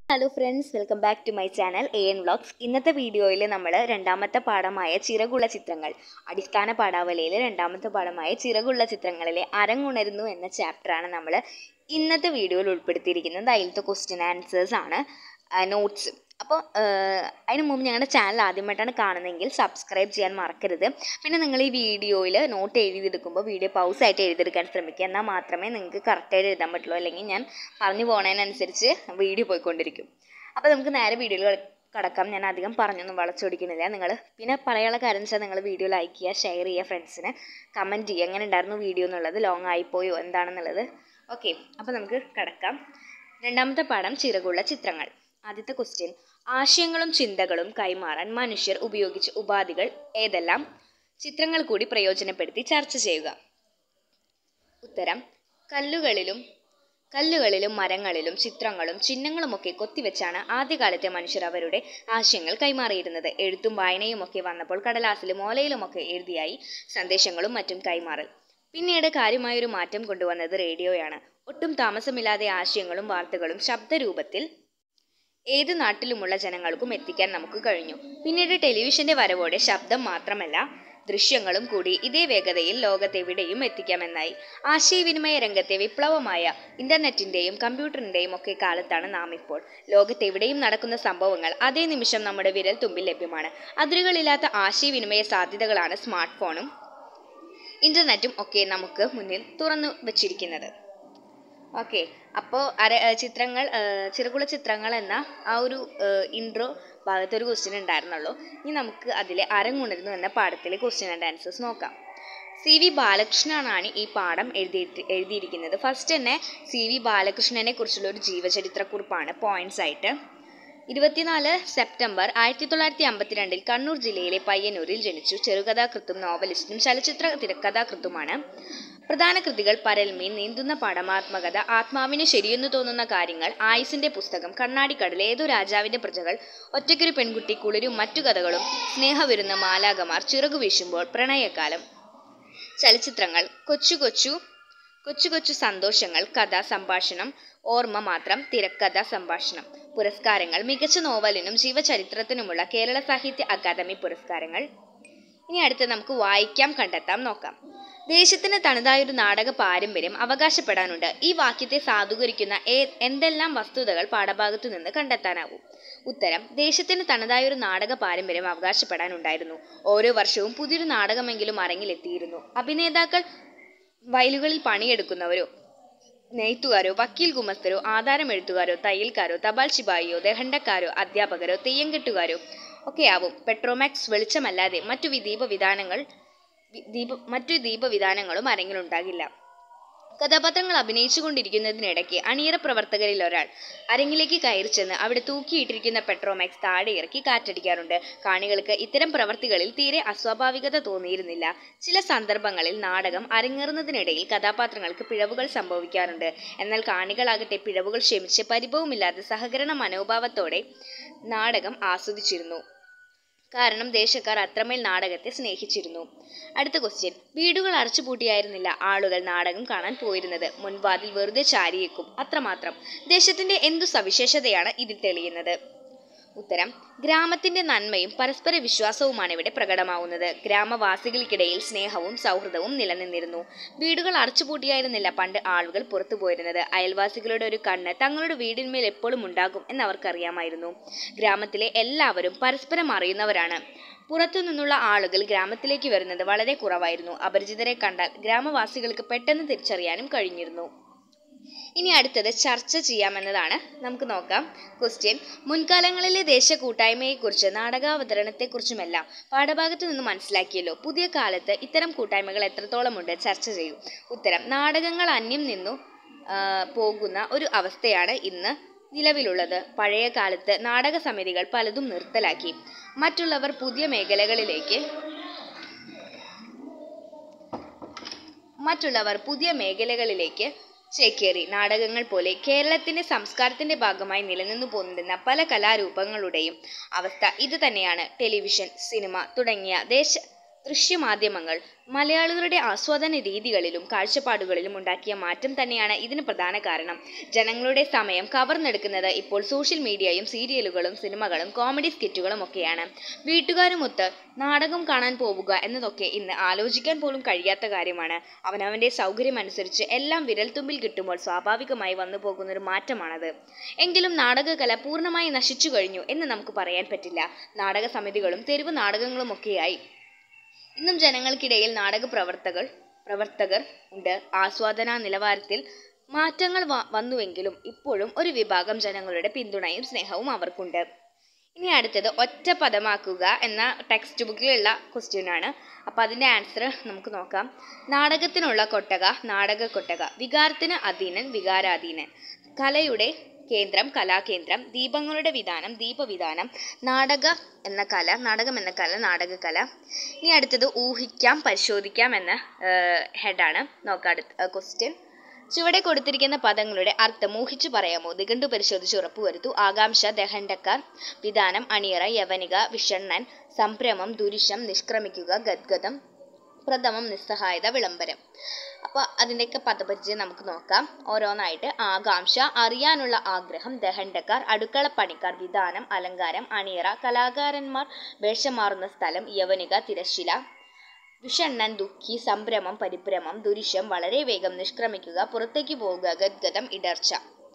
hello friends welcome back to my channel A N vlogs ഇന്നത്തെ വീഡിയോയിൽ നമ്മൾ രണ്ടാമത്തെ പാഠമായ ചിറകുള്ള ചിത്രങ്ങൾ അടിസ്ഥാന പാഠാവലിയിലെ രണ്ടാമത്തെ പാഠമായ ചിറകുള്ള ചിത്രങ്ങളിലെ അരങ്ങുണരുന്നു എന്ന ചാപ്റ്ററാണ് നമ്മൾ ഇന്നത്തെ വീഡിയോയിൽ ഉൾപ്പെടുത്തിയിരിക്കുന്നത് അതിലത്തെ ക്വസ്റ്റ്യൻ ആൻസേഴ്സ് ആണ് നോട്ട്സ് അപ്പോൾ അതിന് മുമ്പ് ഞങ്ങളുടെ ചാനൽ ആദ്യമായിട്ടാണ് കാണുന്നതെങ്കിൽ സബ്സ്ക്രൈബ് ചെയ്യാൻ മറക്കരുത് പിന്നെ നിങ്ങൾ ഈ വീഡിയോയിൽ നോട്ട് എഴുതിയെടുക്കുമ്പോൾ വീഡിയോ പൗസ് ആയിട്ട് എഴുതിയെടുക്കാൻ ശ്രമിക്കുക എന്നാൽ മാത്രമേ നിങ്ങൾക്ക് കറക്റ്റായിട്ട് എഴുതാൻ പറ്റുള്ളൂ അല്ലെങ്കിൽ ഞാൻ പറഞ്ഞു പോകുന്നതിനനുസരിച്ച് വീഡിയോ പോയിക്കൊണ്ടിരിക്കും അപ്പോൾ നമുക്ക് നേരെ വീഡിയോയിൽ കടക്കാം ഞാൻ അധികം പറഞ്ഞൊന്നും വളച്ചൊടിക്കുന്നില്ല നിങ്ങൾ പിന്നെ പറയാനുള്ള കാര്യം വെച്ചാൽ നിങ്ങൾ വീഡിയോ ലൈക്ക് ചെയ്യുക ഷെയർ ചെയ്യുക ഫ്രണ്ട്സിന് കമൻറ്റ് ചെയ്യുക എങ്ങനെ ഉണ്ടായിരുന്നു വീഡിയോ എന്നുള്ളത് ലോങ് ആയിപ്പോയോ എന്താണെന്നുള്ളത് ഓക്കെ അപ്പോൾ നമുക്ക് കടക്കാം രണ്ടാമത്തെ പാഠം ചിറകുള്ള ചിത്രങ്ങൾ ആദ്യത്തെ ക്വസ്റ്റ്യൻ ആശയങ്ങളും ചിന്തകളും കൈമാറാൻ മനുഷ്യർ ഉപയോഗിച്ച ഉപാധികൾ ഏതെല്ലാം ചിത്രങ്ങൾ കൂടി പ്രയോജനപ്പെടുത്തി ചർച്ച ചെയ്യുക ഉത്തരം കല്ലുകളിലും കല്ലുകളിലും മരങ്ങളിലും ചിത്രങ്ങളും ചിഹ്നങ്ങളുമൊക്കെ കൊത്തിവെച്ചാണ് ആദ്യകാലത്തെ മനുഷ്യർ അവരുടെ ആശയങ്ങൾ കൈമാറിയിരുന്നത് എഴുത്തും വായനയും ഒക്കെ വന്നപ്പോൾ കടലാസിലും ഓലയിലുമൊക്കെ എഴുതിയായി സന്ദേശങ്ങളും മറ്റും കൈമാറൽ പിന്നീട് കാര്യമായൊരു മാറ്റം കൊണ്ടുവന്നത് റേഡിയോയാണ് ഒട്ടും താമസമില്ലാതെ ആശയങ്ങളും വാർത്തകളും ശബ്ദരൂപത്തിൽ ഏത് നാട്ടിലുമുള്ള ജനങ്ങൾക്കും എത്തിക്കാൻ നമുക്ക് കഴിഞ്ഞു പിന്നീട് ടെലിവിഷന്റെ വരവോടെ ശബ്ദം മാത്രമല്ല ദൃശ്യങ്ങളും കൂടി ഇതേ വേഗതയിൽ ലോകത്തെവിടെയും എത്തിക്കാമെന്നായി ആശയവിനിമയ രംഗത്തെ വിപ്ലവമായ ഇന്റർനെറ്റിന്റെയും കമ്പ്യൂട്ടറിന്റെയും ഒക്കെ കാലത്താണ് നാം ഇപ്പോൾ ലോകത്തെവിടെയും നടക്കുന്ന സംഭവങ്ങൾ അതേ നിമിഷം നമ്മുടെ വിരൽ തുമ്പിൽ ലഭ്യമാണ് അതിരുകളില്ലാത്ത ആശയവിനിമയ സാധ്യതകളാണ് സ്മാർട്ട് ഫോണും ഇന്റർനെറ്റും ഒക്കെ നമുക്ക് മുന്നിൽ തുറന്നു വച്ചിരിക്കുന്നത് ഓക്കെ അപ്പോൾ അര ചിത്രങ്ങൾ ചിറകുള്ള ചിത്രങ്ങൾ എന്ന ആ ഒരു ഇൻട്രോ ഭാഗത്ത് ഒരു ക്വസ്റ്റ്യൻ ഉണ്ടായിരുന്നുള്ളൂ ഇനി നമുക്ക് അതിലെ അരങ്ങുണരുന്നു എന്ന പാഠത്തിലെ ക്വസ്റ്റ്യൻ ആൻഡ് ആൻസേഴ്സ് നോക്കാം സി വി ബാലകൃഷ്ണനാണ് ഈ പാഠം എഴുതിയിട്ട് എഴുതിയിരിക്കുന്നത് ഫസ്റ്റ് തന്നെ സി വി ബാലകൃഷ്ണനെ കുറിച്ചുള്ള ഒരു ജീവചരിത്രക്കുറിപ്പാണ് പോയിന്റ്സ് ആയിട്ട് ഇരുപത്തിനാല് സെപ്റ്റംബർ ആയിരത്തി തൊള്ളായിരത്തി അമ്പത്തിരണ്ടിൽ കണ്ണൂർ ജില്ലയിലെ പയ്യന്നൂരിൽ ജനിച്ചു ചെറുകഥാകൃത്തും നോവലിസ്റ്റും ചലച്ചിത്ര തിരക്കഥാകൃത്തുമാണ് പ്രധാന കൃതികൾ പരൽമീൻ നീന്തുന്ന പടമാത്മകത ആത്മാവിന് ശരിയെന്ന് തോന്നുന്ന കാര്യങ്ങൾ ആയുസിന്റെ പുസ്തകം കണ്ണാടിക്കടൽ ഏതോ രാജാവിന്റെ പ്രജകൾ ഒറ്റയ്ക്കൊരു പെൺകുട്ടി കുളിരും മറ്റു കഥകളും സ്നേഹവിരുന്ന മാലാകമാർ ചിറകു വീശുമ്പോൾ പ്രണയകാലം ചലച്ചിത്രങ്ങൾ കൊച്ചു കൊച്ചു കൊച്ചു കൊച്ചു സന്തോഷങ്ങൾ കഥ സംഭാഷണം ഓർമ്മ മാത്രം തിരക്കഥ സംഭാഷണം പുരസ്കാരങ്ങൾ മികച്ച നോവലിനും ജീവചരിത്രത്തിനുമുള്ള കേരള സാഹിത്യ അക്കാദമി പുരസ്കാരങ്ങൾ ഇനി അടുത്ത് നമുക്ക് വായിക്കാം കണ്ടെത്താം നോക്കാം ദേശത്തിന് തനതായൊരു നാടക പാരമ്പര്യം അവകാശപ്പെടാനുണ്ട് ഈ വാക്യത്തെ സാധൂകരിക്കുന്ന ഏ എന്തെല്ലാം വസ്തുതകൾ പാഠഭാഗത്തു നിന്ന് കണ്ടെത്താനാവും ഉത്തരം ദേശത്തിന് തനതായൊരു നാടക പാരമ്പര്യം അവകാശപ്പെടാനുണ്ടായിരുന്നു ഓരോ വർഷവും പുതിയൊരു നാടകമെങ്കിലും അരങ്ങിലെത്തിയിരുന്നു അഭിനേതാക്കൾ വയലുകളിൽ പണിയെടുക്കുന്നവരോ നെയ്ത്തുകാരോ വക്കീൽ ഗുമസ്തരോ ആധാരം എഴുത്തുകാരോ തയ്യൽക്കാരോ തപാൽ ശിപായിയോ ദഹണ്ടക്കാരോ അധ്യാപകരോ തെയ്യംകെട്ടുകാരോ ഒക്കെയാവും പെട്രോമാക്സ് വെളിച്ചമല്ലാതെ മറ്റു ദീപവിധാനങ്ങൾ ദീപ മറ്റു ദീപവിധാനങ്ങളും അരങ്ങിലുണ്ടാകില്ല കഥാപാത്രങ്ങൾ അഭിനയിച്ചുകൊണ്ടിരിക്കുന്നതിനിടയ്ക്ക് അണിയറ പ്രവർത്തകരിൽ ഒരാൾ അരങ്ങിലേക്ക് കയറി ചെന്ന് അവിടെ തൂക്കിയിട്ടിരിക്കുന്ന പെട്രോമാക്സ് താഴെ ഇറക്കി കാറ്റടിക്കാറുണ്ട് കാണികൾക്ക് ഇത്തരം പ്രവർത്തികളിൽ തീരെ അസ്വാഭാവികത തോന്നിയിരുന്നില്ല ചില സന്ദർഭങ്ങളിൽ നാടകം അരങ്ങേറുന്നതിനിടയിൽ കഥാപാത്രങ്ങൾക്ക് പിഴവുകൾ സംഭവിക്കാറുണ്ട് എന്നാൽ കാണികളാകട്ടെ പിഴവുകൾ ക്ഷമിച്ച് പരിഭവമില്ലാതെ സഹകരണ മനോഭാവത്തോടെ നാടകം ആസ്വദിച്ചിരുന്നു കാരണം ദേശക്കാർ അത്രമേൽ നാടകത്തെ സ്നേഹിച്ചിരുന്നു അടുത്ത ക്വസ്റ്റ്യൻ വീടുകൾ അടച്ചുപൂട്ടിയായിരുന്നില്ല ആളുകൾ നാടകം കാണാൻ പോയിരുന്നത് മുൻവാതിൽ വെറുതെ ചാരിയേക്കും അത്രമാത്രം ദേശത്തിന്റെ എന്തു സവിശേഷതയാണ് ഇതിൽ തെളിയുന്നത് ഉത്തരം ഗ്രാമത്തിന്റെ നന്മയും പരസ്പര വിശ്വാസവുമാണ് ഇവിടെ പ്രകടമാവുന്നത് ഗ്രാമവാസികൾക്കിടയിൽ സ്നേഹവും സൗഹൃദവും നിലനിന്നിരുന്നു വീടുകൾ അടച്ചുപൂട്ടിയായിരുന്നില്ല പണ്ട് ആളുകൾ പുറത്തു പോയിരുന്നത് അയൽവാസികളുടെ ഒരു കണ്ണ് തങ്ങളുടെ വീടിന്മേൽ എപ്പോഴും ഉണ്ടാകും എന്ന് അവർക്കറിയാമായിരുന്നു ഗ്രാമത്തിലെ എല്ലാവരും പരസ്പരം അറിയുന്നവരാണ് പുറത്തു നിന്നുള്ള ആളുകൾ ഗ്രാമത്തിലേക്ക് വരുന്നത് വളരെ കുറവായിരുന്നു അപരിചിതരെ കണ്ടാൽ ഗ്രാമവാസികൾക്ക് പെട്ടെന്ന് തിരിച്ചറിയാനും കഴിഞ്ഞിരുന്നു ഇനി അടുത്തത് ചർച്ച ചെയ്യാമെന്നതാണ് നമുക്ക് നോക്കാം ക്വസ്റ്റ്യൻ മുൻകാലങ്ങളിലെ ദേശ കൂട്ടായ്മയെക്കുറിച്ച് നാടകാവതരണത്തെക്കുറിച്ചുമെല്ലാം പാഠഭാഗത്തു നിന്ന് മനസ്സിലാക്കിയല്ലോ പുതിയ കാലത്ത് ഇത്തരം കൂട്ടായ്മകൾ എത്രത്തോളമുണ്ട് ചർച്ച ചെയ്യൂ ഉത്തരം നാടകങ്ങൾ അന്യം നിന്നു പോകുന്ന ഒരു അവസ്ഥയാണ് ഇന്ന് നിലവിലുള്ളത് പഴയ കാലത്ത് നാടക സമിതികൾ പലതും നിർത്തലാക്കി മറ്റുള്ളവർ പുതിയ മേഖലകളിലേക്ക് മറ്റുള്ളവർ പുതിയ മേഖലകളിലേക്ക് ചേക്കേറി നാടകങ്ങൾ പോലെ കേരളത്തിന്റെ സംസ്കാരത്തിന്റെ ഭാഗമായി നിലനിന്നു പോന്നിരുന്ന പല കലാരൂപങ്ങളുടെയും അവസ്ഥ ഇത് തന്നെയാണ് ടെലിവിഷൻ സിനിമ തുടങ്ങിയ ദേശ ദൃശ്യമാധ്യമങ്ങൾ മലയാളികളുടെ ആസ്വാദന രീതികളിലും കാഴ്ചപ്പാടുകളിലും ഉണ്ടാക്കിയ മാറ്റം തന്നെയാണ് ഇതിന് പ്രധാന കാരണം ജനങ്ങളുടെ സമയം കവർന്നെടുക്കുന്നത് ഇപ്പോൾ സോഷ്യൽ മീഡിയയും സീരിയലുകളും സിനിമകളും കോമഡി സ്കിറ്റുകളും ഒക്കെയാണ് വീട്ടുകാരുമൊത്ത് നാടകം കാണാൻ പോവുക എന്നതൊക്കെ ഇന്ന് ആലോചിക്കാൻ പോലും കഴിയാത്ത കാര്യമാണ് അവനവൻ്റെ സൗകര്യമനുസരിച്ച് എല്ലാം വിരൽത്തുമ്പിൽ കിട്ടുമ്പോൾ സ്വാഭാവികമായി വന്നു പോകുന്നൊരു മാറ്റമാണത് എങ്കിലും നാടകകല പൂർണ്ണമായി നശിച്ചു കഴിഞ്ഞു എന്ന് നമുക്ക് പറയാൻ പറ്റില്ല നാടക സമിതികളും തെരുവ് നാടകങ്ങളും ഒക്കെയായി ഇന്നും ജനങ്ങൾക്കിടയിൽ നാടക പ്രവർത്തകർ പ്രവർത്തകർ ഉണ്ട് ആസ്വാദന നിലവാരത്തിൽ മാറ്റങ്ങൾ വ- വന്നുവെങ്കിലും ഇപ്പോഴും ഒരു വിഭാഗം ജനങ്ങളുടെ പിന്തുണയും സ്നേഹവും അവർക്കുണ്ട് ഇനി അടുത്തത് ഒറ്റ പദമാക്കുക എന്ന ടെക്സ്റ്റ് ബുക്കിലുള്ള ക്വസ്റ്റ്യൻ ആണ് അപ്പോൾ അതിൻ്റെ ആൻസർ നമുക്ക് നോക്കാം നാടകത്തിനുള്ള കൊട്ടക നാടക കൊട്ടക വികാരത്തിന് അധീനൻ വികാരാധീനൻ കലയുടെ കേന്ദ്രം കലാകേന്ദ്രം ദീപങ്ങളുടെ വിധാനം ദീപവിധാനം നാടക എന്ന കല നാടകം എന്ന കല നാടകകല ഇനി അടുത്തത് ഊഹിക്കാം പരിശോധിക്കാം എന്ന ഹെഡാണ് നോക്കാം അടുത്ത ക്വസ്റ്റ്യൻ ചുവടെ കൊടുത്തിരിക്കുന്ന പദങ്ങളുടെ അർത്ഥം ഊഹിച്ചു പറയാമോ നിഘണ്ടു പരിശോധിച്ച് ഉറപ്പുവരുത്തു ആകാംക്ഷ ദഹണ്ടക്കാർ വിധാനം അണിയറ യവനിക വിഷണ്ണൻ സംഭ്രമം ദുരിശം നിഷ്ക്രമിക്കുക ഗദ്ഗതം പ്രഥമം നിസ്സഹായത വിളംബരം അപ്പോൾ അതിൻ്റെയൊക്കെ പദപരിചയം നമുക്ക് നോക്കാം ഓരോന്നായിട്ട് ആകാംക്ഷ അറിയാനുള്ള ആഗ്രഹം ദഹണ്ടക്കാർ അടുക്കളപ്പണിക്കാർ വിധാനം അലങ്കാരം അണിയറ കലാകാരന്മാർ വേഷം മാറുന്ന സ്ഥലം യവനിക തിരശ്ശില വിഷണ്ണൻ ദുഃഖി സംഭ്രമം പരിഭ്രമം ദുരിശം വളരെ വേഗം നിഷ്ക്രമിക്കുക പുറത്തേക്ക് പോവുക ഗദ്ഗതം ഇടർച്ച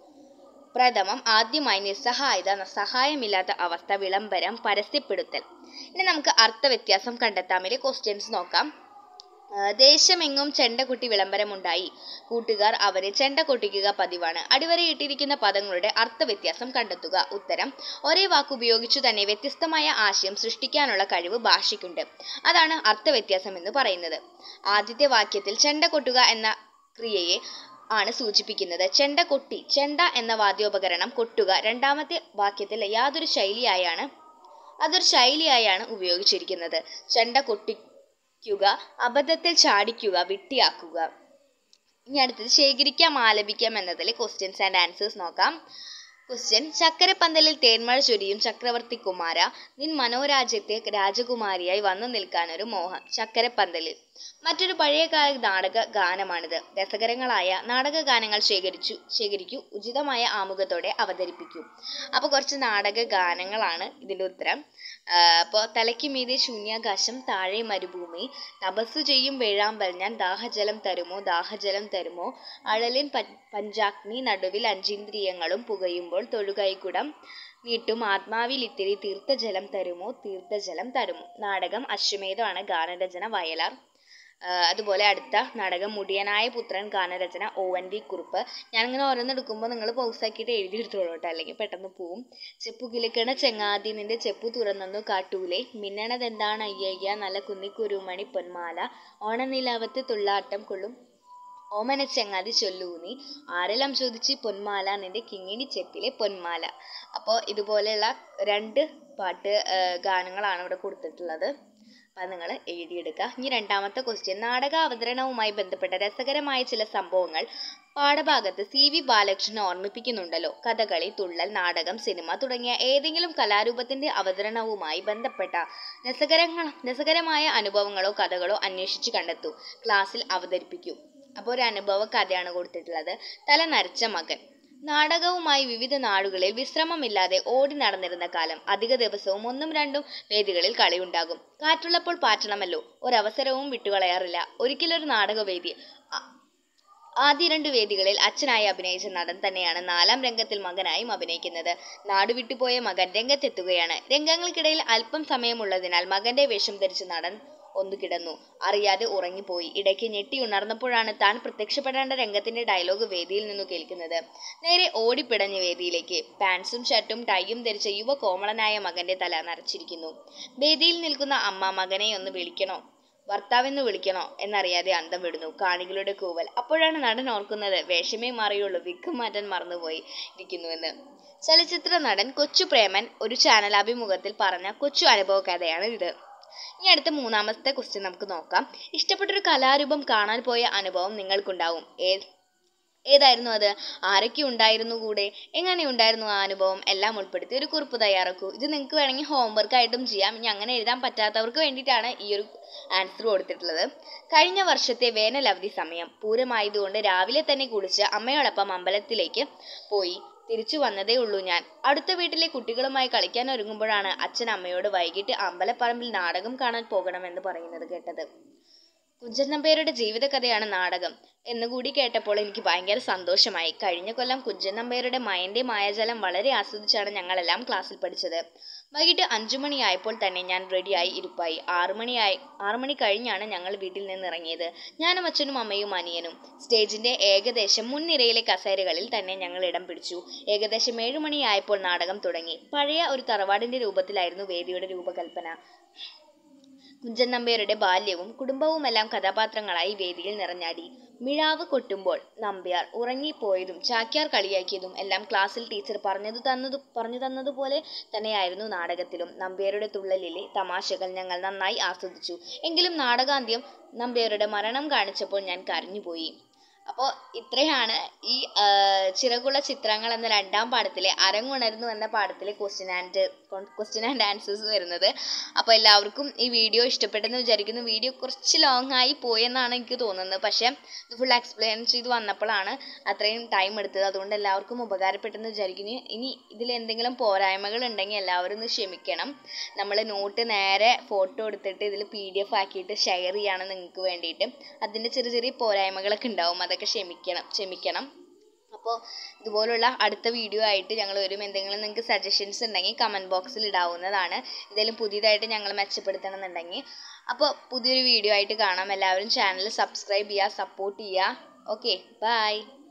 പ്രഥമം ആദ്യമായി നിസ്സഹായത സഹായമില്ലാത്ത അവസ്ഥ വിളംബരം പരസ്യപ്പെടുത്തൽ ഇനി നമുക്ക് അർത്ഥവ്യത്യാസം കണ്ടെത്താമേലെ ക്വസ്റ്റ്യൻസ് നോക്കാം ആ, ദേശമെങ്ങും ചെണ്ടക്കുട്ടി വിളംബരമുണ്ടായി കൂട്ടുകാർ അവരെ ചെണ്ട കൊട്ടിക്കുക പതിവാണ് അടിവരയിട്ടിരിക്കുന്ന പദങ്ങളുടെ അർത്ഥവ്യത്യാസം കണ്ടെത്തുക ഉത്തരം ഒരേ വാക്കുപയോഗിച്ചു തന്നെ വ്യത്യസ്തമായ ആശയം സൃഷ്ടിക്കാനുള്ള കഴിവ് ഭാഷയ്ക്കുണ്ട് അതാണ് അർത്ഥവ്യത്യാസം എന്ന് പറയുന്നത് ആദ്യത്തെ വാക്യത്തിൽ ചെണ്ട കൊട്ടുക എന്ന ക്രിയയെ ആണ് സൂചിപ്പിക്കുന്നത് ചെണ്ട കൊട്ടി ചെണ്ട എന്ന വാദ്യോപകരണം കൊട്ടുക രണ്ടാമത്തെ വാക്യത്തിൽ യാതൊരു ശൈലിയായാണ് അതൊരു ശൈലിയായാണ് ഉപയോഗിച്ചിരിക്കുന്നത് ചെണ്ട കൊട്ടിക്കുക അബദ്ധത്തിൽ ചാടിക്കുക വിട്ടിയാക്കുക ഇനി അടുത്തത് ശേഖരിക്കാം ആലപിക്കാം എന്നതിൽ ക്വസ്റ്റ്യൻസ് ആൻഡ് ആൻസേഴ്സ് നോക്കാം ക്വസ്റ്റ്യൻ ചക്കരപ്പന്തലിൽ തേന്മഴ ചൊരിയും ചക്രവർത്തി കുമാര നിൻ മനോരാജ്യത്തെ രാജകുമാരിയായി വന്നു നിൽക്കാനൊരു മോഹം ചക്കരപ്പന്തലിൽ മറ്റൊരു പഴയകാല നാടക ഗാനമാണിത് രസകരങ്ങളായ നാടക ഗാനങ്ങൾ ശേഖരിച്ചു ശേഖരിക്കൂ ഉചിതമായ ആമുഖത്തോടെ അവതരിപ്പിക്കൂ അപ്പോൾ കുറച്ച് നാടക ഗാനങ്ങളാണ് ഇതിൻ്റെ ഉത്തരം അപ്പോൾ തലയ്ക്ക് മീതെ ശൂന്യാകാശം താഴെ മരുഭൂമി തപസ്സു ചെയ്യും വേഴാമ്പൽ ഞാൻ ദാഹജലം തരുമോ ദാഹജലം തരുമോ അഴലിൻ പ- പഞ്ചാഗ്നി നടുവിൽ അഞ്ചിന്ദ്രിയങ്ങളും പുകയുമ്പോൾ തൊഴുകൈക്കുടം നീട്ടും ആത്മാവിൽ ഇത്തിരി തീർത്ഥജലം തരുമോ തീർത്ഥജലം തരുമോ നാടകം അശ്വമേധമാണ് ഗാനരചന വയലാർ ആ, അതുപോലെ അടുത്ത നാടകം മുടിയനായ പുത്രൻ ഗാനരചന ഒ എൻ വി കുറുപ്പ് ഞാനിങ്ങനെ ഓരോന്നെടുക്കുമ്പോൾ നിങ്ങൾ പൗസാക്കിയിട്ട് എഴുതി എടുത്തോളൂ കേട്ടോ അല്ലെങ്കിൽ പെട്ടെന്ന് പോവും ചെപ്പു കിലുക്കണ ചെങ്ങാതി നിന്റെ ചെപ്പു തുറന്നു കാട്ടൂലേ മിന്നണതെന്താണ് അയ്യയ്യ നല്ല കുന്നിക്കുരുമണി പൊന്മാല ഓണനിലാവത്ത് തുള്ളാട്ടം കൊള്ളും ഓമന ചങ്ങാതി ചൊല്ലൂ നീ ആരെല്ലാം ചോദിച്ച് പൊന്മാല നിന്റെ കിങ്ങിണി ചെപ്പിലെ പൊന്മാല അപ്പോൾ ഇതുപോലെയുള്ള രണ്ട് പാട്ട് ആ, ഗാനങ്ങളാണ് ഇവിടെ കൊടുത്തിട്ടുള്ളത് അപ്പം നിങ്ങൾ എഴുതിയെടുക്കുക ഇനി രണ്ടാമത്തെ ക്വസ്റ്റ്യൻ നാടക അവതരണവുമായി ബന്ധപ്പെട്ട രസകരമായ ചില സംഭവങ്ങൾ പാഠഭാഗത്ത് സി വി ബാലകൃഷ്ണൻ ഓർമ്മിപ്പിക്കുന്നുണ്ടല്ലോ കഥകളി തുള്ളൽ നാടകം സിനിമ തുടങ്ങിയ ഏതെങ്കിലും കലാരൂപത്തിന്റെ അവതരണവുമായി ബന്ധപ്പെട്ട രസകരങ്ങൾ രസകരമായ അനുഭവങ്ങളോ കഥകളോ അന്വേഷിച്ച് കണ്ടെത്തൂ ക്ലാസ്സിൽ അവതരിപ്പിക്കൂ അപ്പോൾ ഒരു അനുഭവ കഥയാണ് കൊടുത്തിട്ടുള്ളത് തല നരച്ച മകൻ നാടകവുമായി വിവിധ നാടുകളിൽ വിശ്രമമില്ലാതെ ഓടി നടന്നിരുന്ന കാലം അധിക ദിവസവും ഒന്നും രണ്ടും വേദികളിൽ കളിയുണ്ടാകും കാറ്റുള്ളപ്പോൾ പാറ്റണമല്ലോ ഒരവസരവും വിട്ടുകളയാറില്ല ഒരിക്കലൊരു നാടകവേദി ആ- ആദ്യ രണ്ട് വേദികളിൽ അച്ഛനായി അഭിനയിച്ച നടൻ തന്നെയാണ് നാലാം രംഗത്തിൽ മകനായും അഭിനയിക്കുന്നത് നാടുവിട്ടുപോയ മകൻ രംഗത്തെത്തുകയാണ് രംഗങ്ങൾക്കിടയിൽ അല്പം സമയമുള്ളതിനാൽ മകന്റെ വേഷം ധരിച്ച നടൻ ഒന്നു കിടന്നു അറിയാതെ ഉറങ്ങിപ്പോയി ഇടയ്ക്ക് ഞെട്ടി ഉണർന്നപ്പോഴാണ് താൻ പ്രത്യക്ഷപ്പെടേണ്ട രംഗത്തിന്റെ ഡയലോഗ് വേദിയിൽ നിന്നു കേൾക്കുന്നത് നേരെ ഓടിപ്പിടഞ്ഞ് വേദിയിലേക്ക് പാൻസും ഷർട്ടും ടൈയും ധരിച്ച യുവ കോമളനായ മകന്റെ തല നരച്ചിരിക്കുന്നു വേദിയിൽ നിൽക്കുന്ന അമ്മ മകനെ ഒന്ന് വിളിക്കണോ ഭർത്താവെന്ന് വിളിക്കണോ എന്നറിയാതെ അന്തം വിടുന്നു കാണികളുടെ കൂവൽ അപ്പോഴാണ് നടൻ ഓർക്കുന്നത് വേഷമേ മാറിയുള്ളൂ വിക്ക് മാറ്റാൻ മറന്നുപോയി ഇരിക്കുന്നുവെന്ന് ചലച്ചിത്ര നടൻ കൊച്ചു പ്രേമൻ ഒരു ചാനൽ അഭിമുഖത്തിൽ പറഞ്ഞ കൊച്ചു അനുഭവ കഥയാണ് ഇത് ഇനി അടുത്ത മൂന്നാമത്തെ ക്വസ്റ്റ്യൻ നമുക്ക് നോക്കാം ഇഷ്ടപ്പെട്ടൊരു കലാരൂപം കാണാൻ പോയ അനുഭവം നിങ്ങൾക്കുണ്ടാവും ഏ ഏതായിരുന്നു അത് ആരൊക്കെ ഉണ്ടായിരുന്നു കൂടെ എങ്ങനെ ഉണ്ടായിരുന്നു ആ അനുഭവം എല്ലാം ഉൾപ്പെടുത്തി ഒരു കുറിപ്പ് തയ്യാറാക്കൂ ഇത് നിങ്ങൾക്ക് വേണമെങ്കിൽ ഹോംവർക്ക് ആയിട്ടും ചെയ്യാം ഇനി അങ്ങനെ എഴുതാൻ പറ്റാത്തവർക്ക് വേണ്ടിയിട്ടാണ് ഈ ഒരു ആൻസർ കൊടുത്തിട്ടുള്ളത് കഴിഞ്ഞ വർഷത്തെ വേനൽ അവധി സമയം പൂരമായതുകൊണ്ട് രാവിലെ തന്നെ കുളിച്ച് അമ്മയോടൊപ്പം അമ്പലത്തിലേക്ക് പോയി തിരിച്ചു വന്നതേ ഉള്ളൂ ഞാൻ അടുത്ത വീട്ടിലെ കുട്ടികളുമായി കളിക്കാൻ ഒരുങ്ങുമ്പോഴാണ് അച്ഛൻ അമ്മയോട് വൈകിട്ട് അമ്പലപ്പറമ്പിൽ നാടകം കാണാൻ പോകണമെന്ന് പറയുന്നത് കേട്ടത് കുഞ്ചൻ നമ്പ്യാരുടെ ജീവിതകഥയാണ് നാടകം എന്നുകൂടി കേട്ടപ്പോൾ എനിക്ക് ഭയങ്കര സന്തോഷമായി കഴിഞ്ഞ കൊല്ലം കുഞ്ചൻ നമ്പ്യാരുടെ മയന്റെ മായാജലം വളരെ ആസ്വദിച്ചാണ് ഞങ്ങളെല്ലാം ക്ലാസ്സിൽ പഠിച്ചത് വൈകിട്ട് അഞ്ചു മണിയായപ്പോൾ തന്നെ ഞാൻ റെഡിയായി ഇരിപ്പായി ആറു മണിയായി ആറു മണി കഴിഞ്ഞാണ് ഞങ്ങൾ വീട്ടിൽ നിന്ന് ഇറങ്ങിയത് ഞാനും അച്ഛനും അമ്മയും അനിയനും സ്റ്റേജിന്റെ ഏകദേശം മുൻനിരയിലെ കസേരകളിൽ തന്നെ ഞങ്ങൾ ഇടം പിടിച്ചു ഏകദേശം ഏഴു മണിയായപ്പോൾ നാടകം തുടങ്ങി പഴയ ഒരു തറവാടിന്റെ രൂപത്തിലായിരുന്നു വേദിയുടെ രൂപകൽപ്പന കുഞ്ചൻ നമ്പ്യാരുടെ ബാല്യവും കുടുംബവുമെല്ലാം കഥാപാത്രങ്ങളായി വേദിയിൽ നിറഞ്ഞാടി മിഴാവ് കൊട്ടുമ്പോൾ നമ്പ്യാർ ഉറങ്ങിപ്പോയതും ചാക്യാർ കളിയാക്കിയതും എല്ലാം ക്ലാസ്സിൽ ടീച്ചർ പറഞ്ഞത് തന്നതു പറഞ്ഞു തന്നതുപോലെ തന്നെയായിരുന്നു നാടകത്തിലും നമ്പ്യാരുടെ തുള്ളലിലെ തമാശകൾ ഞങ്ങൾ നന്നായി ആസ്വദിച്ചു എങ്കിലും നാടകാന്ത്യം നമ്പ്യാരുടെ മരണം കാണിച്ചപ്പോൾ ഞാൻ കരഞ്ഞുപോയി അപ്പോൾ ഇത്രയാണ് ഈ ആ, ചിറകുള്ള ചിത്രങ്ങൾ എന്ന രണ്ടാം പാഠത്തിലെ അരങ്ങുണരുന്നു എന്ന പാഠത്തിലെ question and question and answers വരുന്നത് അപ്പോൾ എല്ലാവർക്കും ഈ വീഡിയോ ഇഷ്ടപ്പെട്ടെന്ന് വിചാരിക്കുന്നു വീഡിയോ കുറച്ച് ലോങ് ആയി പോയെന്നാണ് എനിക്ക് തോന്നുന്നത് പക്ഷേ ഇത് ഫുൾ എക്സ്പ്ലെയിൻ ചെയ്ത് വന്നപ്പോഴാണ് അത്രയും ടൈം എടുത്തത് അതുകൊണ്ട് എല്ലാവർക്കും ഉപകാരപ്പെട്ടെന്ന് വിചാരിക്കുന്നു ഇനി ഇതിൽ എന്തെങ്കിലും പോരായ്മകൾ ഉണ്ടെങ്കിൽ എല്ലാവരും ഒന്ന് ക്ഷമിക്കണം നമ്മൾ നോട്ട് നേരെ ഫോട്ടോ എടുത്തിട്ട് ഇതിൽ പി ഡി എഫ് ആക്കിയിട്ട് ഷെയർ ചെയ്യാണ് നിങ്ങൾക്ക് വേണ്ടിയിട്ട് അതിൻ്റെ ചെറിയ ചെറിയ പോരായ്മകളൊക്കെ ഉണ്ടാവും അതൊക്കെ ക്ഷമിക്കണം ക്ഷമിക്കണം അപ്പോൾ ഇതുപോലുള്ള അടുത്ത വീഡിയോ ആയിട്ട് ഞങ്ങൾ വരും എന്തെങ്കിലും നിങ്ങൾക്ക് സജഷൻസ് ഉണ്ടെങ്കിൽ കമൻറ്റ് ബോക്സിൽ ഇടാവുന്നതാണ് എന്തെങ്കിലും പുതിയതായിട്ട് ഞങ്ങൾ മെച്ചപ്പെടുത്തണം എന്നുണ്ടെങ്കിൽ അപ്പോൾ പുതിയൊരു വീഡിയോ ആയിട്ട് കാണാം എല്ലാവരും ചാനൽ സബ്സ്ക്രൈബ് ചെയ്യുക സപ്പോർട്ട് ചെയ്യുക ഓക്കെ ബൈ